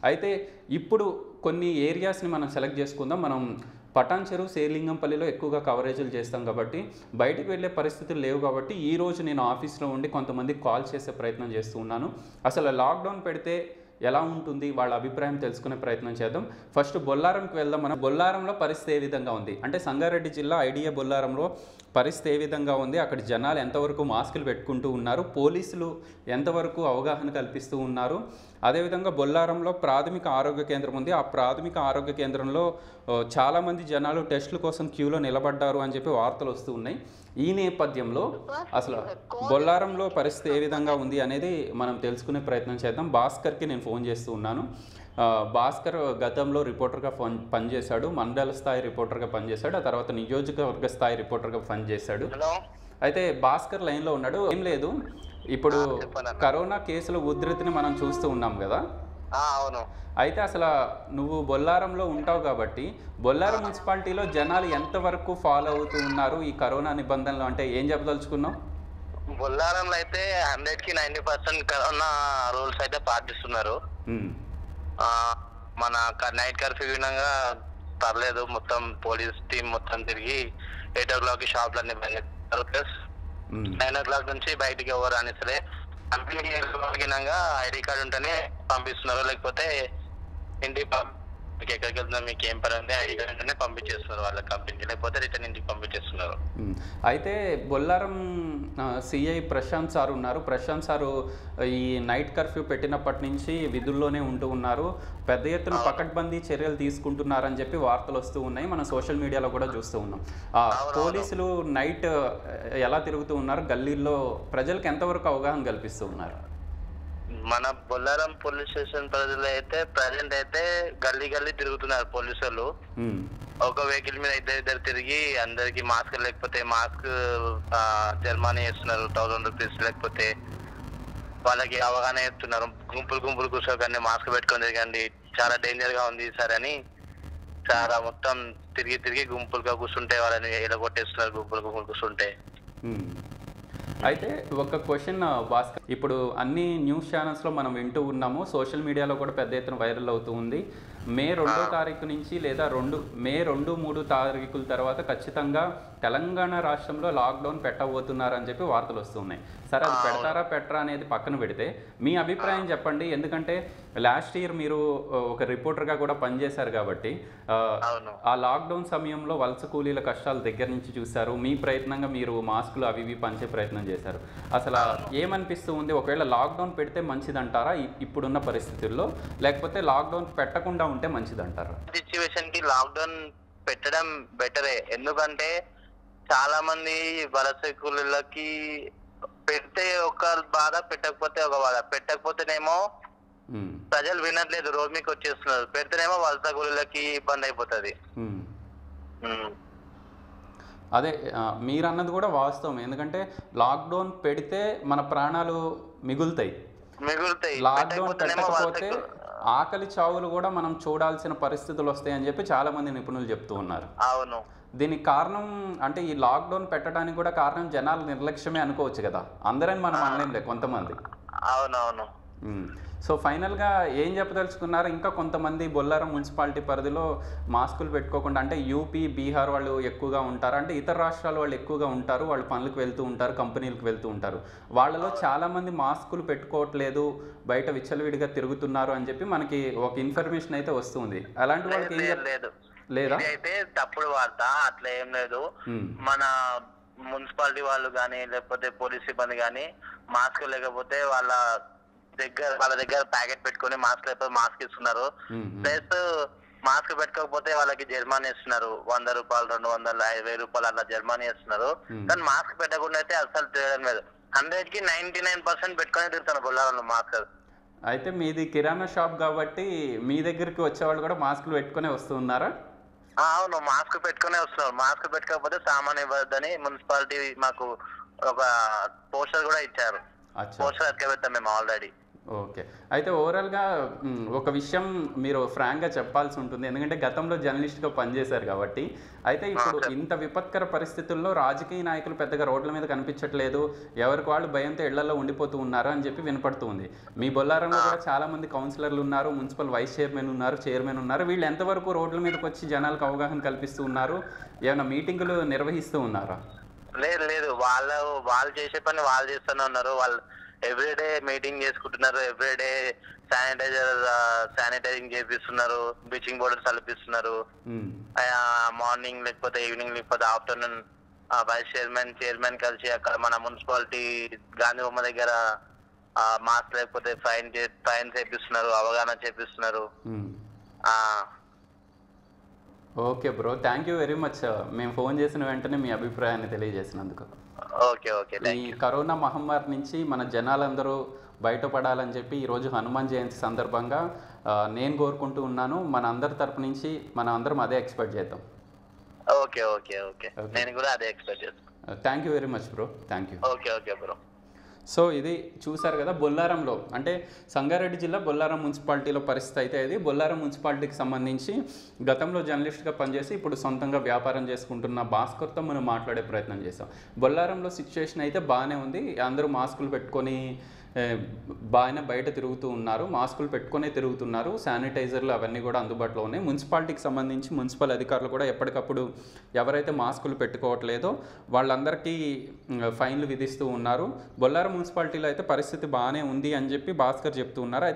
అయితే ఇప్పుడు కొన్ని ఏరియాస్ని మనం సెలెక్ట్ చేసుకుందాం మనం పటాన్ చెరువు శేర్లింగంపల్లిలో ఎక్కువగా కవరేజీలు చేస్తాం కాబట్టి బయటికి వెళ్ళే పరిస్థితులు లేవు కాబట్టి ఈ రోజు నేను ఆఫీస్లో ఉండి కొంతమందికి కాల్ చేసే ప్రయత్నం చేస్తూ ఉన్నాను అసలు లాక్డౌన్ పెడితే ఎలా ఉంటుంది వాళ్ళ అభిప్రాయం తెలుసుకునే ప్రయత్నం చేద్దాం ఫస్ట్ బొల్లారంకి వెళ్దాం మనం బొల్లారంలో పరిస్థితి ఏ విధంగా ఉంది అంటే సంగారెడ్డి జిల్లా ఐడియా బొల్లారంలో పరిస్థితి ఏ విధంగా ఉంది అక్కడ జనాలు ఎంతవరకు మాస్కులు పెట్టుకుంటూ ఉన్నారు పోలీసులు ఎంతవరకు అవగాహన కల్పిస్తూ ఉన్నారు అదేవిధంగా బొల్లారంలో ప్రాథమిక ఆరోగ్య కేంద్రం ఉంది ఆ ప్రాథమిక ఆరోగ్య కేంద్రంలో ఆ, చాలామంది జనాలు టెస్టుల కోసం క్యూలో నిలబడ్డారు అని చెప్పి వార్తలు వస్తూ ఉన్నాయి ఈ నేపథ్యంలో అసలు బొల్లారంలో పరిస్థితి ఏ విధంగా ఉంది అనేది మనం తెలుసుకునే ప్రయత్నం చేద్దాం భాస్కర్కి నేను ఫోన్ చేస్తూ ఉన్నాను ఆ, భాస్కర్ గతంలో రిపోర్టర్గా పని పనిచేశాడు మండల స్థాయి రిపోర్టర్గా పనిచేశాడు ఆ తర్వాత నియోజకవర్గ స్థాయి రిపోర్టర్గా పనిచేశాడు హలో అయితే భాస్కర్ లైన్లో ఉన్నాడు ఏం లేదు ఇప్పుడు చెప్పండి అన్న. కరోనా కేసుల ఉధృతిని మనం చూస్తూ ఉన్నాం కదా ఆ, అవును అయితే అసలు నువ్వు బొల్లారంలో ఉంటావు కాబట్టి బొల్లారం మున్సిపాలిటీలో జనాలు ఎంతవరకు ఫాలో అవుతూ ఉన్నారు ఈ కరోనా నిబంధనలు అంటే ఏం చెప్పదలుచుకున్నావు బొల్లారంలో అయితే హండ్రెడ్ కి నైన్టీ పర్సెంట్ కరోనా రూల్స్ అయితే పాటిస్తున్నారు ఉమ్, ఆ, మన నైట్ కర్ఫ్యూ వినంగా పర్లేదు మొత్తం పోలీస్ టీం మొత్తం తిరిగి ఎయిట్ ఓ క్లాక్ షాప్లు అన్ని బంద్ చేస్తారు plus um, nine o'clock నుంచి బయటికి ఎవరు అని సరే కంపెనీకి వెళ్ళినాక ఐడి కార్డు ఉంటేనే పంపిస్తున్నారు లేకపోతే ఇంటికి పం- మీకు ఎక్కడికి వెళ్తున్నా మీకు ఏం పని ఉంది ఐడి కార్డు ఉంటేనే పంపించేస్తున్నారు వాళ్ళ కంపెనీకి లేకపోతే రిటర్న్ ఇంటికి పంపించేస్తున్నారు ఉమ్. అయితే బొల్లారం సిఐ ప్రశాంత్ సార్ ఉన్నారు ప్రశాంత్ సారు ఈ నైట్ కర్ఫ్యూ పెట్టినప్పటి నుంచి విధుల్లోనే ఉంటూ ఉన్నారు పెద్ద ఎత్తున పకడ్బందీ చర్యలు తీసుకుంటున్నారని చెప్పి వార్తలు వస్తూ ఉన్నాయి మనం సోషల్ మీడియాలో కూడా చూస్తూ ఉన్నాం ఆ, అవునవును. పోలీసులు నైట్ ఎలా తిరుగుతూ ఉన్నారు గల్లీల్లో ప్రజలకు ఎంతవరకు అవగాహన కల్పిస్తూ ఉన్నారు మన బొల్లారం పోలీస్ స్టేషన్ ప్రజలు అయితే ప్రజెంట్ అయితే గల్లీ గల్లీ తిరుగుతున్నారు పోలీసు వాళ్ళు ఉమ్, ఒక వెహికల్ మీద ఇద్దరు ఇద్దరు తిరిగి అందరికి మాస్క్ లేకపోతే మాస్క్ జర్మానీ వేస్తున్నారు థౌసండ్ రూపీస్ లేకపోతే వాళ్ళకి అవగాహన చెప్తున్నారు గుంపులు గుంపులు కూర్చోకండి మాస్క్ పెట్టుకొని తిరగండి చాలా డేంజర్ గా ఉంది సార్ అని చాలా మొత్తం తిరిగి తిరిగి గుంపులుగా కూర్చుంటే వాళ్ళని ఎలగొట్టేస్తున్నారు గుంపులు గుంపులు కూర్చుంటే మ్మ్. అయితే ఒక క్వశ్చన్ భాస్కర్ ఇప్పుడు అన్ని న్యూస్ ఛానల్స్లో మనం వింటూ ఉన్నాము సోషల్ మీడియాలో కూడా పెద్ద ఎత్తున వైరల్ అవుతూ ఉంది మే రెండో తారీఖు నుంచి లేదా రెండు మే రెండు మూడు తారీఖుల తర్వాత ఖచ్చితంగా తెలంగాణ రాష్ట్రంలో లాక్డౌన్ పెట్టబోతున్నారని చెప్పి వార్తలు వస్తున్నాయి సరే అది పెడతారా పెట్టరా అనేది పక్కన పెడితే మీ అభిప్రాయం చెప్పండి ఎందుకంటే లాస్ట్ ఇయర్ మీరు ఆ, ఒక రిపోర్టర్గా కూడా పనిచేశారు కాబట్టి ఆ, అవును ఆ లాక్డౌన్ సమయంలో వలస కూలీల కష్టాల దగ్గర నుంచి చూశారు మీ ప్రయత్నంగా మీరు మాస్కులు అవి ఇవి పంచే ప్రయత్నం చేశారు అసలు ఏమనిపిస్తూ ఉంది ఒకవేళ లాక్డౌన్ పెడితే మంచిదంటారా ఇ- ఇప్పుడున్న పరిస్థితుల్లో లేకపోతే లాక్డౌన్ పెట్టకుండా ఉంటే మంచిదంటారా సిచ్యువేషన్ కి లాక్డౌన్ పెట్టడం బెటరే ఎందుకంటే చాలా మంది వలస కూలీలకి పెడితే ఒక బాధ పెట్టకపోతే ఒక బాధ పెట్టకపోతేనేమో ఉమ్, ప్రజలు వినట్లేదు రోడ్ మీకు వచ్చేస్తున్నారు పెడితేనేమో వలస కూలీలకి ఇబ్బంది అయిపోతుంది ఉమ్. అదే ఆ, మీరు అన్నది కూడా వాస్తవం ఎందుకంటే లాక్డౌన్ పెడితే మన ప్రాణాలు మిగులుతాయి మిగులుతాయి లాక్డౌన్ పెట్టకపోతేనేమో వలస పెట్టకపోతే కూ- ఆకలి చావులు కూడా మనం చూడాల్సిన పరిస్థితులు వస్తాయని చెప్పి చాలా మంది నిపుణులు చెప్తూ ఉన్నారు అవును దీనికి కారణం అంటే ఈ లాక్డౌన్ పెట్టడానికి కూడా కారణం జనాల నిర్లక్ష్యమే అనుకోవచ్చు కదా అందరని మనం అనలేంలే కొంతమంది అవునవును మ్మ్. సో ఫైనల్గా ఏం చెప్పదలుచుకున్నారు ఇంకా కొంతమంది బొల్లారం మున్సిపాలిటీ పరిధిలో మాస్కులు పెట్టుకోకుండా అంటే యూపీ బీహార్ వాళ్ళు ఎక్కువగా ఉంటారు అంటే ఇతర రాష్ట్రాల వాళ్ళు ఎక్కువగా ఉంటారు వాళ్ళు పనులకు వెళ్తూ ఉంటారు కంపెనీలకు వెళ్తూ ఉంటారు వాళ్ళలో చాలామంది మాస్కులు పెట్టుకోవట్లేదు బయట విచ్చలవిడిగా తిరుగుతున్నారు అని చెప్పి మనకి ఒక ఇన్ఫర్మేషన్ అయితే వస్తుంది అలాంటి లేదు వాళ్ళకి ఏం లేదు చెప్ లేదు లేదా ఇది అయితే తప్పుడు వార్త అట్లా ఏం లేదు మ్మ్. మన మున్సిపాలిటీ వాళ్ళు కానీ లేకపోతే పోలీస్ సిబ్బంది కానీ మాస్క్ లేకపోతే వాళ్ళ దగ్గర వాళ్ళ దగ్గర ప్యాకెట్ పెట్టుకొని మాస్క్ లేకపోతే మాస్క్ ఇస్తున్నారు మ్మ్. మ్మ్. ప్లస్ మాస్క్ పెట్టుకోకపోతే వాళ్ళకి జర్మానీ ఇస్తున్నారు వంద రూపాయలు రెండు వందలు ఐదు వెయ్యి రూపాయలు అట్లా జర్మానీ ఇస్తున్నారు Hmm. కానీ మాస్క్ పెట్టకుండా అయితే అసలు తిరగడం లేదు హండ్రెడ్ కి నైన్టీ నైన్ పర్సెంట్ పెట్టుకొని తిరుగుతాను బొల్లారంలో మాస్క్ అయితే మీది కిరాణా షాప్ కాబట్టి మీ దగ్గరికి వచ్చేవాళ్ళు కూడా మాస్కులు పెట్టుకునే వస్తూ ఉన్నారా ఆ, అవును మాస్క్ పెట్టుకునే వస్తున్నారు మాస్క్ పెట్టుకోకపోతే సామాన్ ఇవ్వద్దని మున్సిపాలిటీ మాకు ఒక పోస్టర్ కూడా ఇచ్చారు అచ్చా పోస్టర్ అతికే పెట్టాం మేము ఆల్రెడీ ఓకే అయితే ఓవరాల్గా మ్, ఒక విషయం మీరు ఫ్రాంక్గా చెప్పాల్సి ఉంటుంది ఎందుకంటే గతంలో జర్నలిస్ట్గా పనిచేశారు కాబట్టి అయితే ఇప్పుడు సార్. ఇంత విపత్కర పరిస్థితుల్లో రాజకీయ నాయకులు పెద్దగా రోడ్ల మీద కనిపించట్లేదు ఎవరికి వాళ్ళు భయంతో ఇళ్లలో ఉండిపోతూ ఉన్నారు అని చెప్పి వినపడుతూ ఉంది మీ బొల్లారంలో కూడా చాలా మంది కౌన్సిలర్లు ఉన్నారు మున్సిపల్ వైస్ చైర్మన్ ఉన్నారు చైర్మన్ ఉన్నారు వీళ్ళు ఎంతవరకు రోడ్ల మీదకి వచ్చి జనాలకు అవగాహన కల్పిస్తూ ఉన్నారు ఏమైనా మీటింగులు నిర్వహిస్తూ ఉన్నారా లేదు లేదు వాళ్ళు వాళ్ళు చేసే పని వాళ్ళు చేస్తూనే ఉన్నారు వాళ్ళు ఎవ్రీడే మీటింగ్ చేసుకుంటున్నారు ఎవ్రీడే శానిటైజర్ శానిటైజింగ్ చేపిస్తున్నారు బ్లీచింగ్ పౌడర్ చల్లిపిస్తున్నారు మ్, మార్నింగ్ లేకపోతే ఈవినింగ్ లేకపోతే ఆఫ్టర్నూన్ వైస్ చైర్మన్ చైర్మన్ కలిసి అక్కడ మన మున్సిపాలిటీ గాంధీ బొమ్మ దగ్గర మాస్క్ లేకపోతే ఫైన్ ఫైన్ చేపిస్తున్నారు అవగాహన చేపిస్తున్నారు మ్. ఆ, okay bro thank you very much మేము ఫోన్ చేసిన వెంటనే మీ అభిప్రాయాన్ని తెలియజేసినందుకు ఓకే ఓకే థ్యాంక్ ఈ కరోనా మహమ్మారి నుంచి మన జనాలందరూ బయటపడాలని చెప్పి ఈరోజు హనుమాన్ జయంతి సందర్భంగా ఆ, నేను కోరుకుంటూ ఉన్నాను మన అందరి తరపు నుంచి మన అందరం అదే ఎక్స్పెక్ట్ చేద్దాం ఓకే ఓకే ఓకే Okay. నేను కూడా అదే ఎక్స్పెక్ట్ చేస్తాను thank you very much bro thank you okay okay bro so ఇది చూసారు కదా బొల్లారంలో అంటే సంగారెడ్డి జిల్లా బొల్లారం మున్సిపాలిటీలో పరిస్థితి అయితే ఇది బొల్లారం మున్సిపాలిటీకి సంబంధించి గతంలో జర్నలిస్ట్గా పనిచేసి ఇప్పుడు సొంతంగా వ్యాపారం చేసుకుంటున్న భాస్కర్తో మనం మాట్లాడే ప్రయత్నం చేసాం బొల్లారంలో సిచ్యువేషన్ అయితే బాగానే ఉంది అందరూ మాస్కులు పెట్టుకొని ఏ, బాగానే బయట తిరుగుతూ ఉన్నారు మాస్కులు పెట్టుకునే తిరుగుతున్నారు శానిటైజర్లు అవన్నీ కూడా అందుబాటులో ఉన్నాయి మున్సిపాలిటీకి సంబంధించి మున్సిపల్ అధికారులు కూడా ఎప్పటికప్పుడు ఎవరైతే మాస్కులు పెట్టుకోవట్లేదో వాళ్ళందరికీ ఉమ్, ఫైన్లు విధిస్తూ ఉన్నారు బొల్లారం మున్సిపాలిటీలో అయితే పరిస్థితి బాగానే ఉంది అని చెప్పి భాస్కర్ చెప్తూ ఉన్నారు అయితే